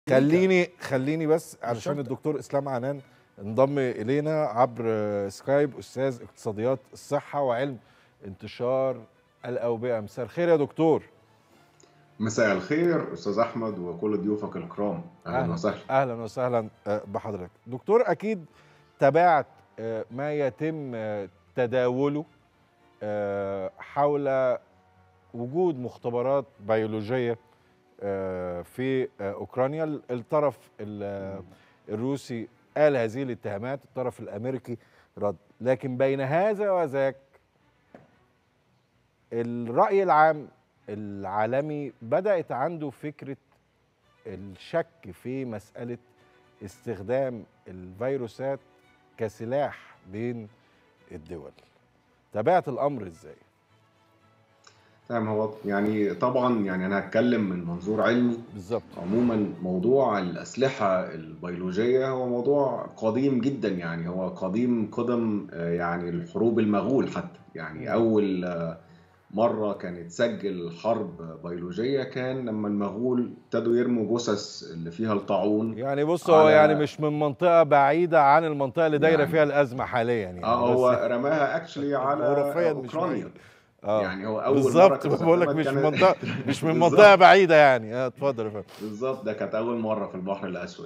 خليني خليني بس علشان الدكتور اسلام عنان انضم الينا عبر سكايب استاذ اقتصاديات الصحه وعلم انتشار الاوبئه مساء الخير يا دكتور مساء الخير استاذ احمد وكل ضيوفك الكرام اهلا وسهلا اهلا وسهلا بحضرتك دكتور اكيد تابعت ما يتم تداوله حول وجود مختبرات بيولوجيه في اوكرانيا الطرف الروسي قال هذه الاتهامات الطرف الامريكي رد لكن بين هذا وذاك الراي العام العالمي بدات عنده فكره الشك في مساله استخدام الفيروسات كسلاح بين الدول تابعت الامر ازاي تمام هو يعني طبعا يعني انا هتكلم من منظور علمي بالظبط عموما موضوع الاسلحه البيولوجيه هو موضوع قديم جدا يعني هو قديم قدم يعني الحروب المغول حتى يعني اول مره كانت تسجل حرب بيولوجيه كان لما المغول ابتدوا يرموا جثث اللي فيها الطاعون يعني بص هو يعني مش من منطقه بعيده عن المنطقه اللي دايره يعني فيها الازمه حاليا يعني اه هو رماها اكشلي على اوكرانيا آه. يعني هو اول بالظبط بقول لك مش من منطقه مش من منطقه بعيده يعني اه اتفضل يا فندم بالظبط ده كانت اول مره في البحر الاسود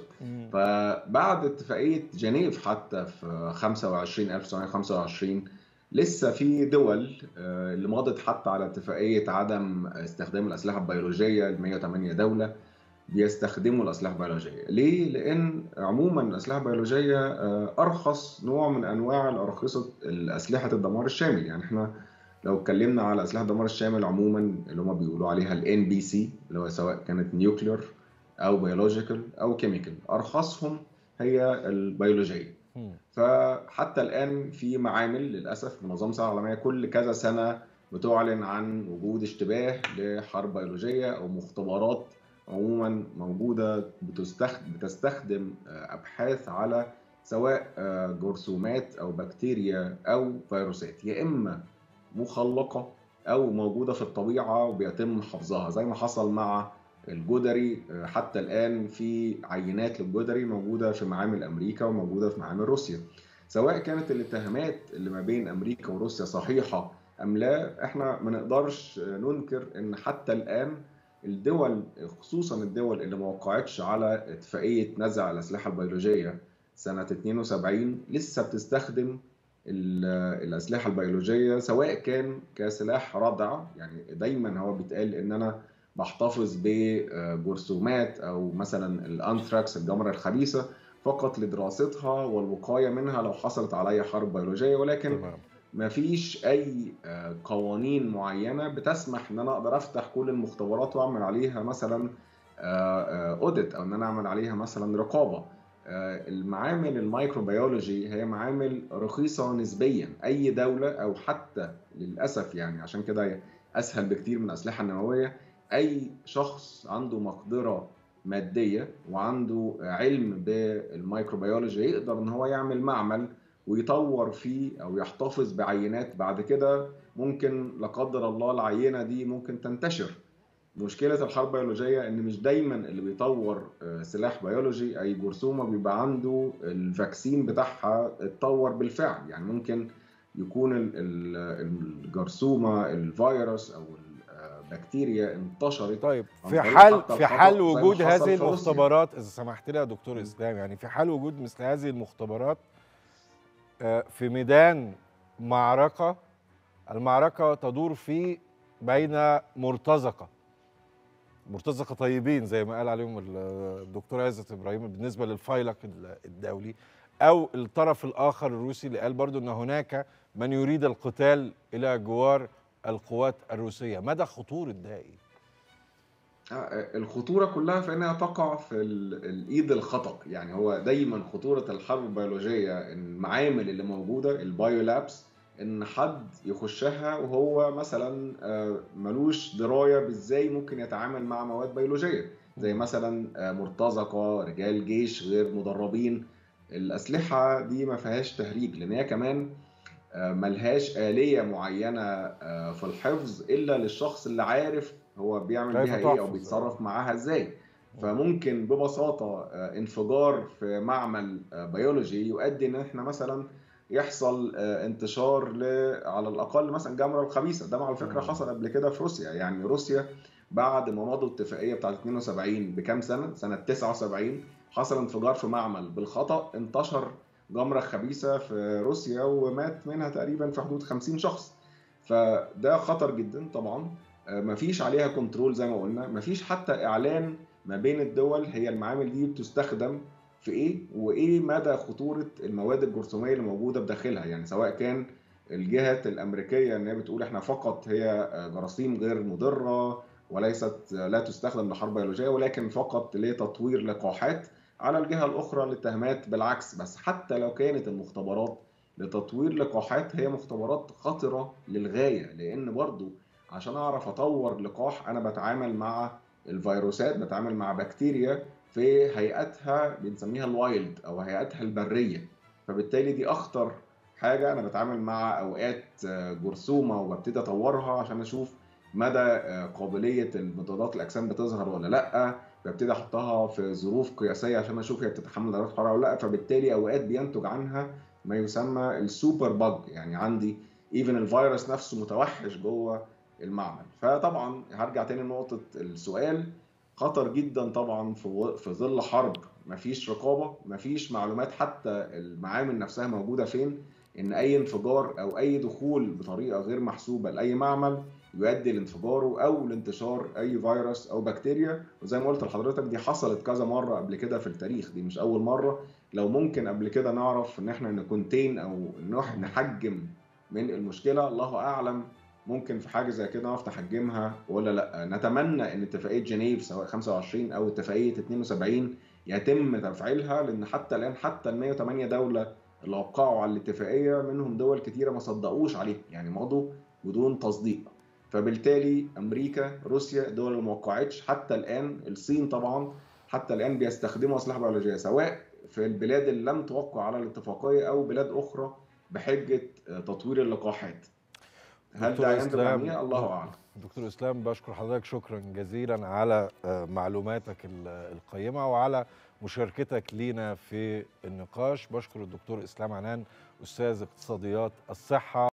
فبعد اتفاقيه جنيف حتى في 25 1925 لسه في دول اللي مضت حتى على اتفاقيه عدم استخدام الاسلحه البيولوجيه ال 108 دوله بيستخدموا الاسلحه البيولوجيه ليه لان عموما الاسلحه البيولوجيه ارخص نوع من انواع الارخصه الاسلحه الدمار الشامل يعني احنا لو اتكلمنا على اسلحه الدمار الشامل عموما اللي هم بيقولوا عليها الان بي سي اللي هو سواء كانت نيوكلير او بيولوجيكال او كيميكال ارخصهم هي البيولوجيه فحتى الان في معامل للاسف منظمه الصحه العالميه كل كذا سنه بتعلن عن وجود اشتباه لحرب بيولوجيه او مختبرات عموما موجوده بتستخدم بتستخدم ابحاث على سواء جرثومات او بكتيريا او فيروسات يا اما مخلقه او موجوده في الطبيعه وبيتم حفظها زي ما حصل مع الجدري حتى الان في عينات للجدري موجوده في معامل امريكا وموجوده في معامل روسيا سواء كانت الاتهامات اللي ما بين امريكا وروسيا صحيحه ام لا احنا ما نقدرش ننكر ان حتى الان الدول خصوصا الدول اللي ما وقعتش على اتفاقيه نزع الاسلحه البيولوجيه سنه 72 لسه بتستخدم الاسلحه البيولوجيه سواء كان كسلاح ردع يعني دايما هو بيتقال ان انا بحتفظ بجرثومات او مثلا الانثراكس الجمره الخبيثه فقط لدراستها والوقايه منها لو حصلت علي حرب بيولوجيه ولكن ما فيش اي قوانين معينه بتسمح ان انا اقدر افتح كل المختبرات واعمل عليها مثلا اوديت او ان انا اعمل عليها مثلا رقابه المعامل الميكروبيولوجي هي معامل رخيصه نسبيا اي دوله او حتى للاسف يعني عشان كده اسهل بكتير من الاسلحه النوويه اي شخص عنده مقدره ماديه وعنده علم بالميكروبيولوجي يقدر ان هو يعمل معمل ويطور فيه او يحتفظ بعينات بعد كده ممكن لا قدر الله العينه دي ممكن تنتشر مشكلة الحرب البيولوجية إن مش دايما اللي بيطور سلاح بيولوجي أي جرثومة بيبقى عنده الفاكسين بتاعها اتطور بالفعل يعني ممكن يكون الجرثومة الفيروس أو البكتيريا انتشرت طيب في حال في حال وجود هذه المختبرات إذا سمحت لي يا دكتور إسلام يعني في حال وجود مثل هذه المختبرات في ميدان معركة المعركة تدور في بين مرتزقة مرتزقه طيبين زي ما قال عليهم الدكتور عزت ابراهيم بالنسبه للفيلق الدولي او الطرف الاخر الروسي اللي قال برضو ان هناك من يريد القتال الى جوار القوات الروسيه مدى خطوره ده ايه الخطورة كلها في انها تقع في الايد الخطأ يعني هو دايما خطورة الحرب البيولوجية المعامل اللي موجودة البايو لابس ان حد يخشها وهو مثلا ملوش درايه بازاي ممكن يتعامل مع مواد بيولوجيه زي مثلا مرتزقه رجال جيش غير مدربين الاسلحه دي ما فيهاش تهريج لان هي كمان ملهاش اليه معينه في الحفظ الا للشخص اللي عارف هو بيعمل بيها ايه او بيتصرف معاها ازاي فممكن ببساطه انفجار في معمل بيولوجي يؤدي ان احنا مثلا يحصل انتشار ل على الاقل مثلا جمره الخبيثه ده على فكره حصل قبل كده في روسيا يعني روسيا بعد ما مضوا الاتفاقيه بتاعت 72 بكام سنه سنه 79 حصل انفجار في معمل بالخطا انتشر جمره خبيثه في روسيا ومات منها تقريبا في حدود 50 شخص فده خطر جدا طبعا مفيش عليها كنترول زي ما قلنا مفيش حتى اعلان ما بين الدول هي المعامل دي بتستخدم في ايه وايه مدى خطوره المواد الجرثوميه اللي موجوده بداخلها يعني سواء كان الجهات الامريكيه ان هي بتقول احنا فقط هي جراثيم غير مضره وليست لا تستخدم لحرب بيولوجيه ولكن فقط لتطوير لقاحات على الجهه الاخرى الاتهامات بالعكس بس حتى لو كانت المختبرات لتطوير لقاحات هي مختبرات خطره للغايه لان برضو عشان اعرف اطور لقاح انا بتعامل مع الفيروسات بتعامل مع بكتيريا في هيئتها بنسميها الوايلد او هيئتها البريه فبالتالي دي اخطر حاجه انا بتعامل مع اوقات جرثومه وببتدي اطورها عشان اشوف مدى قابليه المضادات الاجسام بتظهر ولا لا ببتدي احطها في ظروف قياسيه عشان اشوف هي بتتحمل درجات حراره ولا لا فبالتالي اوقات بينتج عنها ما يسمى السوبر باج يعني عندي ايفن الفيروس نفسه متوحش جوه المعمل فطبعا هرجع تاني لنقطه السؤال خطر جدا طبعا في في ظل حرب مفيش رقابه مفيش معلومات حتى المعامل نفسها موجوده فين ان اي انفجار او اي دخول بطريقه غير محسوبه لاي معمل يؤدي لانفجاره او لانتشار اي فيروس او بكتيريا وزي ما قلت لحضرتك دي حصلت كذا مره قبل كده في التاريخ دي مش اول مره لو ممكن قبل كده نعرف ان احنا نكونتين او نحجم من المشكله الله اعلم ممكن في حاجه زي كده نعرف نحجمها ولا لا نتمنى ان اتفاقيه جنيف سواء 25 او اتفاقيه 72 يتم تفعيلها لان حتى الان حتى ال 108 دوله اللي وقعوا على الاتفاقيه منهم دول كتيره ما صدقوش عليها يعني مضوا بدون تصديق فبالتالي امريكا روسيا الدول اللي ما وقعتش حتى الان الصين طبعا حتى الان بيستخدموا اسلحه بيولوجيه سواء في البلاد اللي لم توقع على الاتفاقيه او بلاد اخرى بحجه تطوير اللقاحات هل ده ينتج عن ايه؟ الله اعلم. دكتور اسلام بشكر حضرتك شكرا جزيلا على معلوماتك القيمه وعلى مشاركتك لينا في النقاش بشكر الدكتور اسلام عنان استاذ اقتصاديات الصحه